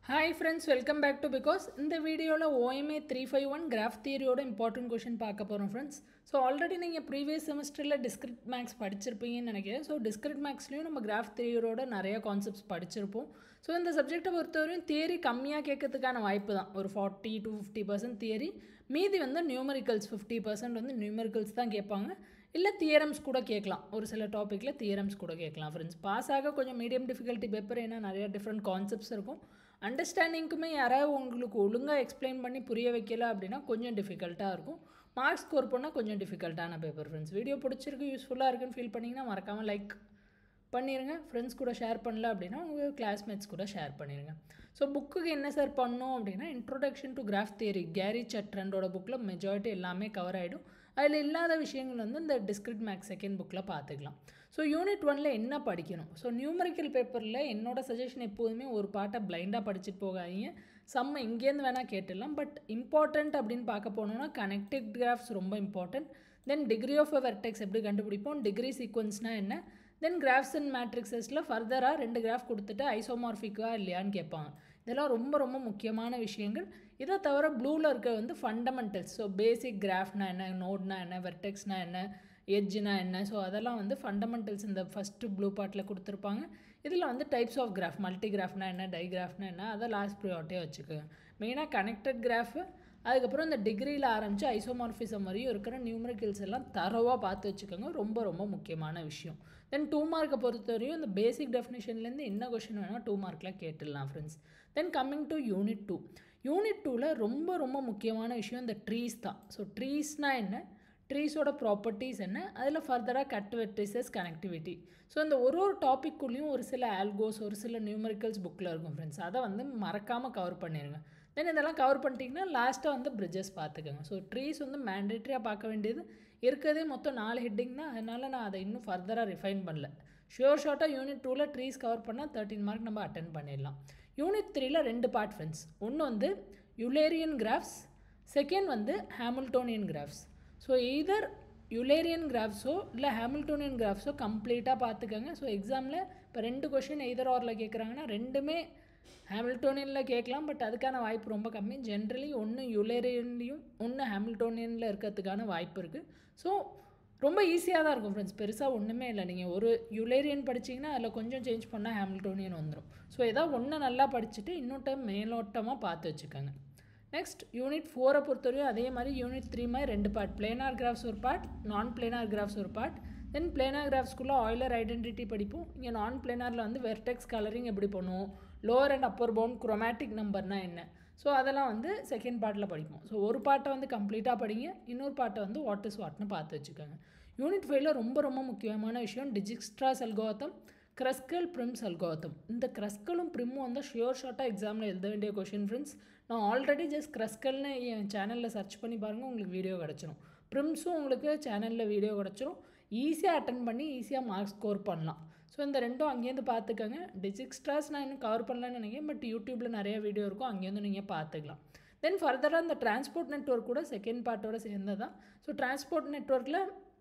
hi friends welcome back to because இந்த வீடியோவில் OMA three five one graph தியரியோட important question பார்க்க போகிறோம் ஃப்ரெண்ட்ஸ் ஸோ ஆல்ரெடி நீங்கள் ப்ரீவியஸ் செமஸ்டரில் டிஸ்கிரிட் மேக்ஸ் படிச்சிருப்பீங்கன்னு நினைக்கிறேன் ஸோ டிஸ்கிரிட் மேக்ஸ்லேயும் நம்ம கிராஃப் தியரியோட நிறைய கான்செப்ட்ஸ் படிச்சிருப்போம் ஸோ இந்த சப்ஜெக்ட்டை பொறுத்தவரையும் தியரி கம்மியாக கேட்கறதுக்கான வாய்ப்பு தான் ஒரு forty to fifty percent theory மீதி வந்து நியூமரிக்கல்ஸ் ஃபிஃப்டி பர்சன்ட் வந்து நியூமரிக்கல்ஸ் தான் கேட்பாங்க இல்லை தியரம்ஸ் கூட கேட்கலாம் ஒரு சில டாப்பிக்கில் தியரம்ஸ் கூட கேட்கலாம் ஃப்ரெண்ட்ஸ் பாஸ் ஆக கொஞ்சம் மீடியம் டிஃபிகல்ட்டி பேப்பர் ஏன்னா நிறைய டிஃப்ரெண்ட் கான்செப்ட்ஸ் இருக்கும் அண்டர்ஸ்டாண்டிங்க்குமே யாராவது உங்களுக்கு ஒழுங்காக எக்ஸ்பிளைன் பண்ணி புரிய வைக்கல அப்படின்னா கொஞ்சம் டிஃபிகல்ட்டாக இருக்கும் மார்க்ஸ் ஸ்கோர் பண்ணால் கொஞ்சம் டிஃபிகல்ட்டான பேப்பர் ஃப்ரெண்ட்ஸ் வீடியோ பிடிச்சிருக்கு யூஸ்ஃபுல்லாக இருக்குன்னு ஃபீல் பண்ணிங்கன்னா மறக்காமல் லைக் பண்ணிடுங்க ஃப்ரெண்ட்ஸ் கூட ஷேர் பண்ணல அப்படின்னா உங்கள் கிளாஸ்மேட்ஸ் கூட ஷேர் பண்ணிடுங்க ஸோ புக்குக்கு என்ன சார் பண்ணோம் அப்படின்னா introduction to graph theory Gary சட்ரண்டோட புக்கில் மெஜாரிட்டி எல்லாமே கவர் ஆகிடும் அதில் இல்லாத விஷயங்கள் வந்து இந்த டிஸ்கிரிட் மேக்ஸ் செகண்ட் புக்கில் பார்த்துக்கலாம் ஸோ யூனிட் ஒனில் என்ன படிக்கணும் ஸோ நியூமரிக்கல் பேப்பரில் என்னோட சஜஷன் எப்போதுமே ஒரு பாட்டை பிளைண்டாக படிச்சுட்டு போகாதீங்க செம்ம இங்கேருந்து வேணால் கேட்டுடலாம் பட் இம்பார்ட்டண்ட் அப்படின்னு பார்க்க போனோம்னா கனெக்டட் கிராஃப்ஸ் ரொம்ப important then degree of a vertex எப்படி கண்டுபிடிப்போம் டிகிரி சீக்வன்ஸ்னால் என்ன தென் கிராஃப்ஸ் அண்ட் மேட்ரிக்ஸஸில் ஃபர்தராக ரெண்டு கிராஃப் கொடுத்துட்டு ஐசோமார்ஃபிக்கா இல்லையான்னு கேட்பாங்க இதெல்லாம் ரொம்ப ரொம்ப முக்கியமான விஷயங்கள் இதை தவிர ப்ளூவில் இருக்க வந்து ஃபண்டமெண்டல்ஸ் ஸோ பேசிக் கிராஃப்னா என்ன நோட்னா என்ன வெர்டெக்ஸ்னா என்ன எட்ஜ்னா என்ன ஸோ அதெல்லாம் வந்து ஃபண்டமெண்டல்ஸ் இந்த ஃபஸ்ட்டு ப்ளூ பார்ட்டில் கொடுத்துருப்பாங்க இதில் வந்து டைப்ஸ் ஆஃப் கிராஃப் மல்டி கிராஃப்னா என்ன டைகிராஃப்னா என்ன அதை லாஸ்ட் ப்ரியாரிட்டியாக வச்சுக்கோங்க மெயினாக கனெக்டட் கிராஃபு அதுக்கப்புறம் இந்த டிகிரியில் ஆரம்பித்து ஐசோமார்ஃபிசம் வரையும் இருக்கிற நியூமரிக்கல்ஸ் எல்லாம் தரவாக பார்த்து வச்சுக்கோங்க ரொம்ப ரொம்ப முக்கியமான விஷயம் தென் டூ மார்க்கை பொறுத்தவரையும் இந்த பேசிக் டெஃபினேஷன்லேருந்து என்ன கொஷின் வேணால் டூ மார்க்கில் கேட்டுடலாம் friends then coming to unit two unit டூவில் ரொம்ப ரொம்ப முக்கியமான விஷயம் இந்த ட்ரீஸ் தான் ஸோ ட்ரீஸ்னால் என்ன ட்ரீஸோட ப்ராப்பர்ட்டிஸ் என்ன அதில் ஃபர்தராக கட் வெட்ரிசஸ் கனெக்டிவிட்டி ஸோ இந்த ஒரு ஒரு டாப்பிக்குள்ளேயும் ஒரு சில ஆல்கோஸ் ஒரு சில நியூமரிக்கல்ஸ் புக்கில் இருக்கும் ஃப்ரெண்ட்ஸ் அதை வந்து மறக்காமல் கவர் பண்ணிடுங்க தென் இதெல்லாம் கவர் பண்ணிட்டீங்கன்னா லாஸ்ட்டாக வந்து பிரிட்ஜஸ் பார்த்துக்கோங்க ஸோ ட்ரீஸ் வந்து மேண்டேட்ரியாக பார்க்க வேண்டியது இருக்கிறதே மொத்தம் நாலு ஹெட்டிங் தான் அதனால் நான் அதை இன்னும் ஃபர்தராக ரிஃபைன் பண்ணல ஷியோர் ஷார்ட்டாக யூனிட் டூவில் ட்ரீஸ் கவர் பண்ணால் தேர்ட்டின் மார்க் நம்ம அட்டன் பண்ணிடலாம் யூனிட் த்ரீல ரெண்டு பார்ட் ஃப்ரெண்ட்ஸ் ஒன்று வந்து யுலேரியன் கிராஃப்ஸ் செகண்ட் வந்து Hamiltonian graphs so either Eulerian கிராஃப்ஸோ இல்லை ஹேமில்டோனியன் கிராஃப்ஸோ கம்ப்ளீட்டாக பார்த்துக்கோங்க ஸோ எக்ஸாமில் இப்போ ரெண்டு கொஷின் எய்தர் ஆரில் கேட்குறாங்கன்னா ரெண்டுமே ஹேமில்டோனியனில் கேட்கலாம் பட் அதுக்கான வாய்ப்பு ரொம்ப கம்மி ஜென்ரலி ஒன்று யுலேரியன்லேயும் ஒன்று ஹேமில்டோனியனில் இருக்கிறதுக்கான வாய்ப்பு இருக்குது ஸோ ரொம்ப ஈஸியாக தான் இருக்கும் ஃப்ரெண்ட்ஸ் பெருசாக ஒன்றுமே இல்லை நீங்கள் ஒரு யுலேரியன் படிச்சிங்கன்னா அதில் கொஞ்சம் சேஞ்ச் பண்ணால் ஹேமில்டோனியன் வந்துடும் ஸோ ஏதாவது ஒன்று நல்லா படிச்சுட்டு இன்னொரு டைம் மேலோட்டமாக பார்த்து வச்சுக்கோங்க நெக்ஸ்ட் யூனிட் ஃபோரை பொறுத்தவரையும் அதே மாதிரி யூனிட் த்ரீ மாதிரி ரெண்டு பார்ட் பிளேனார் கிராஃப்ஸ் ஒரு பார்ட் நான் பிளேனார் கிராஃப்ஸ் ஒரு பார்ட் தென் பிளேனார் கிராஃப்ஸ்குள்ளே ஆயிலர் ஐடென்டிட்டி படிப்போம் இங்கே நான் பிளேனாரில் வந்து வெர்டெக்ஸ் கலரிங் எப்படி பண்ணுவோம் lower and upper bound chromatic நம்பர்னால் என்ன ஸோ அதெல்லாம் வந்து செகண்ட் பார்ட்டில் படிப்போம் ஸோ ஒரு பார்ட்டை வந்து கம்ப்ளீட்டாக படிங்க இன்னொரு பார்ட்டை வந்து வாட் இஸ் வாட்னு பார்த்து வச்சுக்கோங்க யூனிட் ஃபைவ்ல ரொம்ப ரொம்ப முக்கியமான விஷயம் டிஜிக்ஸ்ட்ரா செல்கோத்தம் க்ரஸ்கல் ப்ரிம்ஸ் அல்கோத்தம் இந்த க்ரஸ்கலும் ப்ரிம்மும் வந்து ஷியோர் ஷார்ட்டாக எக்ஸாமில் எழுத வேண்டிய கொஷின் ஃப்ரெண்ட்ஸ் நான் ஆல்ரெடி ஜஸ்ட் க்ரஸ்கல்னு என் சேனலில் சர்ச் பண்ணி பாருங்கள் உங்களுக்கு வீடியோ கிடச்சிரும் ப்ரிம்ஸும் உங்களுக்கு சேனலில் வீடியோ கிடச்சிரும் ஈஸியாக அட்டன் பண்ணி ஈஸியாக மார்க்ஸ் ஸ்கோர் பண்ணலாம் ஸோ இந்த ரெண்டும் அங்கேருந்து பார்த்துக்கோங்க டிஜிக்ஸ்ட்ராஸ் நான் இன்னும் கவர் பண்ணலான்னு நினைக்கிறேன் பட் யூடியூப்பில் நிறைய வீடியோ இருக்கும் அங்கேருந்து நீங்கள் பார்த்துக்கலாம் தென் ஃபர்தராக இந்த டிரான்ஸ்போர்ட் நெட்ஒர்க் கூட செகண்ட் பார்ட்டோட சேர்ந்தது தான் ஸோ டிரான்ஸ்போர்ட் நெட்ஒர்க்கில்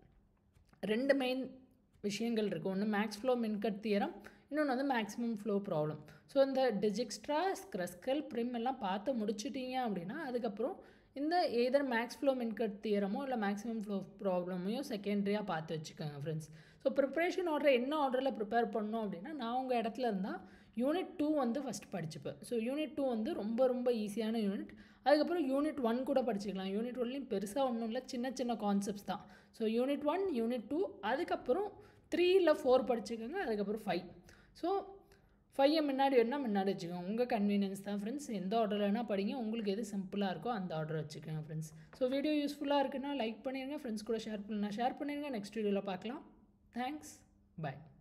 ரெண்டு மெயின் விஷயங்கள் இருக்குது ஒன்று மேக்ஸ் ஃப்ளோ மின்கட் தியரம் இன்னொன்று வந்து மேக்ஸிமம் ஃப்ளோ ப்ராப்ளம் ஸோ இந்த டிஜிக்ஸ்ட்ரா ஸ்க்ரஸ்கல் ப்ரிம் எல்லாம் பார்த்து முடிச்சிட்டிங்க அப்படின்னா அதுக்கப்புறம் இந்த எதர் மேக்ஸ் ஃப்ளோ மின்கட் தியரமோ இல்லை மேக்ஸிமம் ஃப்ளோ ப்ராப்ளமையும் செகண்டரியாக பார்த்து வச்சுக்கோங்க ஃப்ரெண்ட்ஸ் ஸோ ப்ரிப்ரேஷன் ஆர்டர் என்ன ஆர்டரில் ப்ரிப்பேர் பண்ணோம் அப்படின்னா நான் உங்கள் இடத்துல இருந்தால் யூனிட் டூ வந்து ஃபஸ்ட் படிச்சுப்பேன் ஸோ யூனிட் டூ வந்து ரொம்ப ரொம்ப ஈஸியான யூனிட் அதுக்கப்புறம் யூனிட் ஒன் கூட படிச்சுக்கலாம் யூனிட் ஒன்லேயும் பெருசாக ஒன்றும் இல்லை சின்ன சின்ன கான்செப்ட்ஸ் தான் so unit one unit two அதுக்கப்புறம் த்ரீ இல்லை ஃபோர் படிச்சுக்கோங்க அதுக்கப்புறம் ஃபைவ் ஸோ ஃபைவை முன்னாடி வேணால் முன்னாடி வச்சுக்கோங்க உங்கள் கன்வீனியன்ஸ் தான் ஃப்ரெண்ட்ஸ் எந்த ஆர்டர் வேணால் படிங்க உங்களுக்கு எது சிம்பிளாக இருக்கோ அந்த ஆர்டர் வச்சுக்கோங்க ஃப்ரெண்ட்ஸ் ஸோ வீடியோ யூஸ்ஃபுல்லாக இருக்குன்னா லைக் பண்ணிடுங்க ஃப்ரெண்ட்ஸ் கூட ஷேர் பண்ணலாம் ஷேர் பண்ணிடுங்க நெக்ஸ்ட் வீடியோவில் பார்க்கலாம் தேங்க்ஸ் பாய்